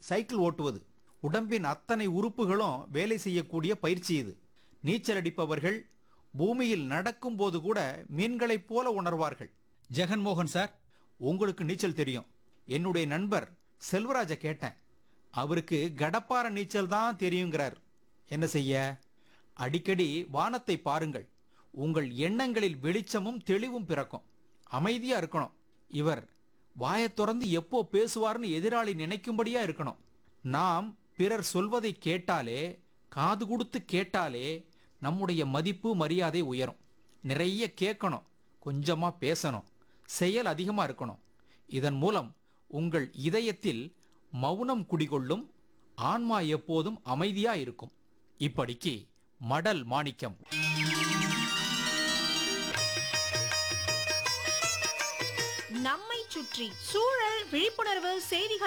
cycle ஓட்டுவது உடம்பின் அத்தனை உறுப்புகளும் வேலை செய்யக்கூடிய பயிற்சி இது நீச்சல் அடிப்பவர்கள் பூமியில் நடக்கும்போது கூட மீன்களைப் போல உணர்வார்கள் ஜெகன்மோகன் சார் உங்களுக்கு நீச்சல் தெரியும் என்னுடைய நண்பர் செல்வராஜ கேட்டேன் அவருக்கு கடப்பார நீச்சல் தான் தெரியுங்கிறார் என்ன செய்ய அடிக்கடி வானத்தை பாருங்கள் உங்கள் எண்ணங்களில் வெளிச்சமும் தெளிவும் பிறக்கும் அமைதியா இருக்கணும் இவர் வாயைத் திறந்து எப்போ பேசுவார்னு எதிராளி நினைக்கும்படியா இருக்கணும் நாம் பிறர் சொல்வதை கேட்டாலே காது கொடுத்து கேட்டாலே நம்முடைய மதிப்பு மரியாதை உயரும் நிறைய கேட்கணும் கொஞ்சமா பேசணும் செயல் அதிகமா இருக்கணும் இதன் மூலம் உங்கள் இதயத்தில் மௌனம் குடிகொள்ளும் ஆன்மா எப்போதும் அமைதியா இருக்கும் இப்படிக்கு மடல் மாணிக்கம் நம்மை சுற்றி சூழல் விழிப்புணர்வு செய்திகள்